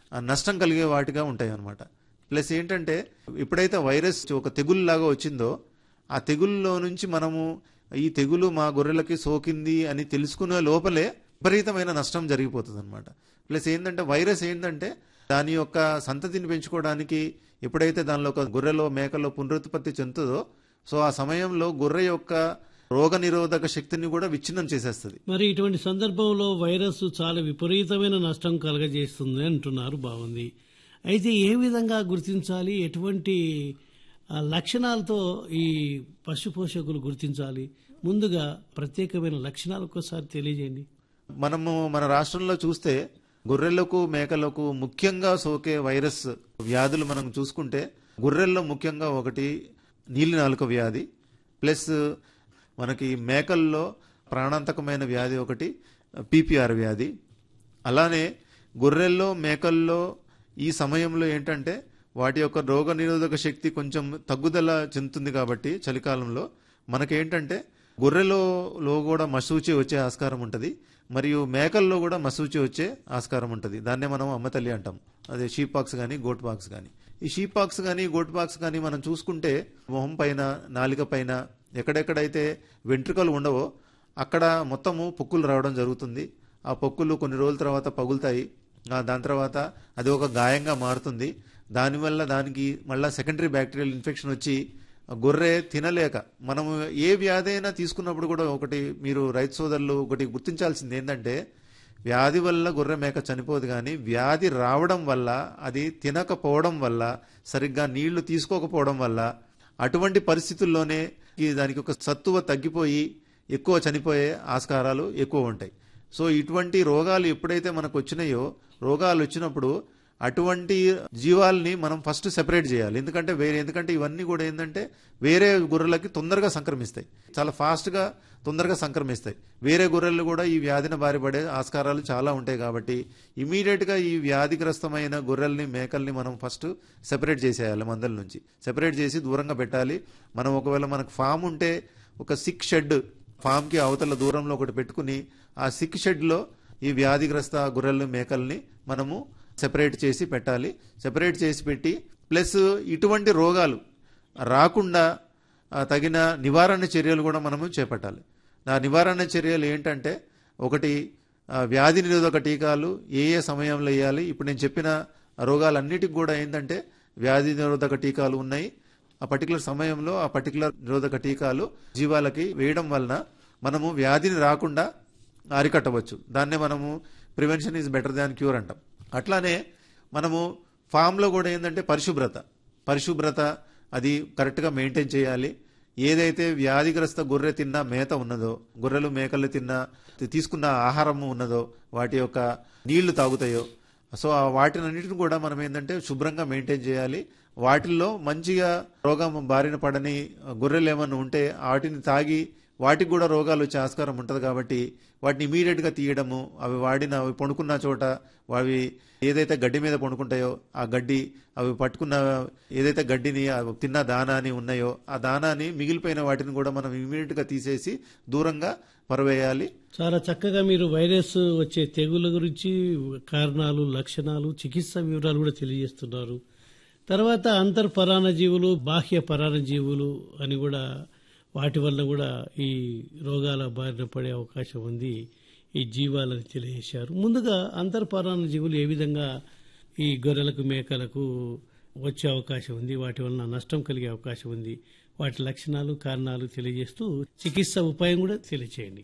ఆ నష్టం కలిగే వాటిగా ఉంటాయి అన్నమాట ప్లస్ ఏంటంటే ఎప్పుడైతే వైరస్ ఒక తెగుల్లాగా వచ్చిందో ఆ తెగుల్లో నుంచి మనము ఈ తెగులు మా గొర్రెలకి సోకింది అని తెలుసుకునే లోపలే విపరీతమైన నష్టం జరిగిపోతుంది అనమాట ప్లస్ ఏంటంటే వైరస్ ఏంటంటే దాని యొక్క సంతతిని పెంచుకోవడానికి ఎప్పుడైతే దానిలో ఒక గొర్రెలో మేకలో పునరుత్పత్తి చెందుతుందో సో ఆ సమయంలో గొర్రె యొక్క రోగ నిరోధక శక్తిని కూడా విచ్ఛిన్నం చేసేస్తుంది మరి ఇటువంటి సందర్భంలో వైరస్ చాలా విపరీతమైన నష్టం కలగజేస్తుంది అంటున్నారు బాగుంది అయితే ఏ విధంగా గుర్తించాలి ఎటువంటి ఆ, లక్షణాలతో ఈ పశు పోషకులు గుర్తించాలి ముందుగా ప్రత్యేకమైన లక్షణాలు ఒకసారి తెలియజేయండి మనము మన రాష్ట్రంలో చూస్తే గొర్రెలకు మేకలకు ముఖ్యంగా సోకే వైరస్ వ్యాధులు మనం చూసుకుంటే గొర్రెల్లో ముఖ్యంగా ఒకటి నీలి నాలుక వ్యాధి ప్లస్ మనకి మేకల్లో ప్రాణాంతకమైన వ్యాధి ఒకటి పీపీఆర్ వ్యాధి అలానే గొర్రెల్లో మేకల్లో ఈ సమయంలో ఏంటంటే వాటి యొక్క రోగ నిరోధక శక్తి కొంచెం తగ్గుదల చెందుతుంది కాబట్టి చలికాలంలో మనకేంటంటే గొర్రెలో లో కూడా మసూచి వచ్చే ఆస్కారం ఉంటుంది మరియు మేకల్లో కూడా మసూచి వచ్చే ఆస్కారం ఉంటుంది దాన్నే మనం అమ్మతల్లి అంటాం అదే షీప్ పాక్స్ కానీ గోట్ పాక్స్ కానీ ఈ షీప్ పాక్స్ కానీ గోట్ పాక్స్ కానీ మనం చూసుకుంటే మొహం పైన నాలిక పైన ఎక్కడెక్కడైతే వెంట్రుకలు ఉండవో అక్కడ మొత్తము పొక్కులు రావడం జరుగుతుంది ఆ పొక్కులు కొన్ని రోజుల తర్వాత పగులుతాయి ఆ దాని తర్వాత అది ఒక గాయంగా మారుతుంది దానివల్ల దానికి మళ్ళీ సెకండరీ బ్యాక్టీరియల్ ఇన్ఫెక్షన్ వచ్చి ఆ గొర్రె తినలేక మనము ఏ వ్యాధి అయినా తీసుకున్నప్పుడు కూడా ఒకటి మీరు రైతు సోదరులు ఒకటి గుర్తించాల్సింది ఏంటంటే వ్యాధి వల్ల గొర్రె మేక చనిపోదు కానీ వ్యాధి రావడం వల్ల అది తినకపోవడం వల్ల సరిగ్గా నీళ్లు తీసుకోకపోవడం వల్ల అటువంటి పరిస్థితుల్లోనే ఈ దానికి ఒక సత్తువ తగ్గిపోయి ఎక్కువ చనిపోయే ఆస్కారాలు ఎక్కువ ఉంటాయి సో ఇటువంటి రోగాలు ఎప్పుడైతే మనకు వచ్చినాయో రోగాలు వచ్చినప్పుడు అటువంటి జీవాల్ని మనం ఫస్ట్ సెపరేట్ చేయాలి ఎందుకంటే వేరే ఎందుకంటే ఇవన్నీ కూడా ఏంటంటే వేరే గొర్రెలకి తొందరగా సంక్రమిస్తాయి చాలా ఫాస్ట్గా తొందరగా సంక్రమిస్తాయి వేరే గొర్రెలు కూడా ఈ వ్యాధిన బారి పడే ఆస్కారాలు చాలా ఉంటాయి కాబట్టి ఇమీడియట్గా ఈ వ్యాధిగ్రస్తమైన గొర్రెల్ని మేకల్ని మనం ఫస్ట్ సెపరేట్ చేసేయాలి మందల నుంచి సెపరేట్ చేసి దూరంగా పెట్టాలి మనం ఒకవేళ మనకు ఫామ్ ఉంటే ఒక సిక్ షెడ్ ఫామ్కి అవతల దూరంలో ఒకటి పెట్టుకుని ఆ సిక్ షెడ్లో ఈ వ్యాధిగ్రస్త గొర్రెలు మేకల్ని మనము సెపరేట్ చేసి పెట్టాలి సెపరేట్ చేసి పెట్టి ప్లస్ ఇటువంటి రోగాలు రాకుండా ఆ, తగిన నివారణ చర్యలు కూడా మనము చేపట్టాలి ఆ నివారణ చర్యలు ఏంటంటే ఒకటి ఆ, వ్యాధి నిరోధక టీకాలు ఏ ఏ సమయంలో వేయాలి ఇప్పుడు నేను చెప్పిన రోగాలన్నిటికి కూడా ఏంటంటే వ్యాధి నిరోధక టీకాలు ఉన్నాయి ఆ పర్టికులర్ సమయంలో ఆ పర్టికులర్ నిరోధక టీకాలు జీవాలకి వేయడం వలన మనము వ్యాధిని రాకుండా అరికట్టవచ్చు దాన్నే మనము prevention is better than cure అంటాం అట్లానే మనము ఫామ్లో కూడా ఏంటంటే పరిశుభ్రత పరిశుభ్రత అది కరెక్ట్గా మెయింటైన్ చేయాలి ఏదైతే వ్యాధిగ్రస్త గొర్రె తిన్న మేత ఉన్నదో గొర్రెలు మేకలు తిన్న తీసుకున్న ఆహారము ఉన్నదో వాటి యొక్క నీళ్లు తాగుతాయో సో ఆ వాటినన్నిటిని కూడా మనం ఏంటంటే శుభ్రంగా మెయింటైన్ చేయాలి వాటిల్లో మంచిగా రోగం బారిన పడని గొర్రెలు ఏమన్నా ఉంటే వాటిని తాగి వాటికి కూడా రోగాలు వచ్చే ఆస్కారం ఉంటుంది కాబట్టి వాటిని ఇమీడియట్ గా తీయడము అవి వాడిన అవి పడుకున్న చోట అవి ఏదైతే గడ్డి మీద పడుకుంటాయో ఆ గడ్డి అవి పట్టుకున్న ఏదైతే గడ్డిని ఆ తిన్న దానాని ఉన్నాయో ఆ దానాన్ని మిగిలిపోయిన వాటిని కూడా మనం ఇమీడియట్ గా తీసేసి దూరంగా పరవేయాలి చాలా చక్కగా మీరు వైరస్ వచ్చే తెగుల గురించి కారణాలు లక్షణాలు చికిత్స వివరాలు కూడా తెలియజేస్తున్నారు తర్వాత అంతర్ పరాన్నజీవులు బాహ్య పరాన్నజీవులు అని కూడా వాటి వల్ల కూడా ఈ రోగాల బారిన పడే అవకాశం ఉంది ఈ జీవాలని తెలియజేశారు ముందుగా అంతర్ పరాన్నజీవులు ఏ విధంగా ఈ గొర్రెలకు మేకలకు వచ్చే అవకాశం ఉంది వాటి వలన నష్టం కలిగే అవకాశం ఉంది వాటి లక్షణాలు కారణాలు తెలియజేస్తూ చికిత్స ఉపాయం కూడా తెలియచేయండి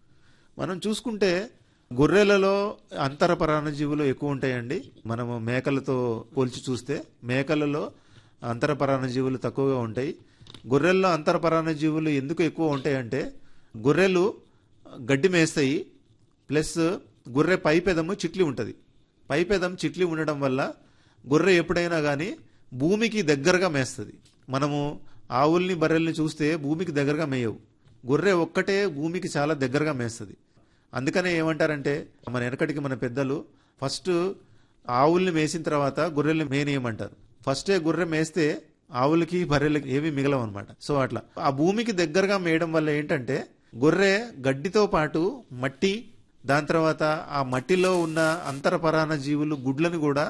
మనం చూసుకుంటే గొర్రెలలో అంతర పరాన్నజీవులు ఎక్కువ ఉంటాయండి మనము మేకలతో పోల్చి చూస్తే మేకలలో అంతర పరాన్నజీవులు తక్కువగా ఉంటాయి గొర్రెల్లో అంతర పరాన్నజీవులు ఎందుకు ఎక్కువ ఉంటాయంటే గొర్రెలు గడ్డి మేస్తాయి ప్లస్ గొర్రె పైపెదము చిట్లి ఉంటుంది పైపెదం చిట్లి ఉండడం వల్ల గొర్రె ఎప్పుడైనా కానీ భూమికి దగ్గరగా మేస్తుంది మనము ఆవుల్ని బర్రెల్ని చూస్తే భూమికి దగ్గరగా మేయవు గొర్రె ఒక్కటే భూమికి చాలా దగ్గరగా మేస్తుంది అందుకనే ఏమంటారంటే మన వెనకటికి మన పెద్దలు ఫస్ట్ ఆవుల్ని మేసిన తర్వాత గొర్రెల్ని మేనేయమంటారు ఫస్టే గొర్రె మేస్తే ఆవులకి బర్రెలకి ఏవి మిగలవు అనమాట సో అట్లా ఆ భూమికి దగ్గరగా మేయడం వల్ల ఏంటంటే గొర్రె గడ్డితో పాటు మట్టి దాని తర్వాత ఆ మట్టిలో ఉన్న అంతర పరాన్న జీవులు గుడ్లను కూడా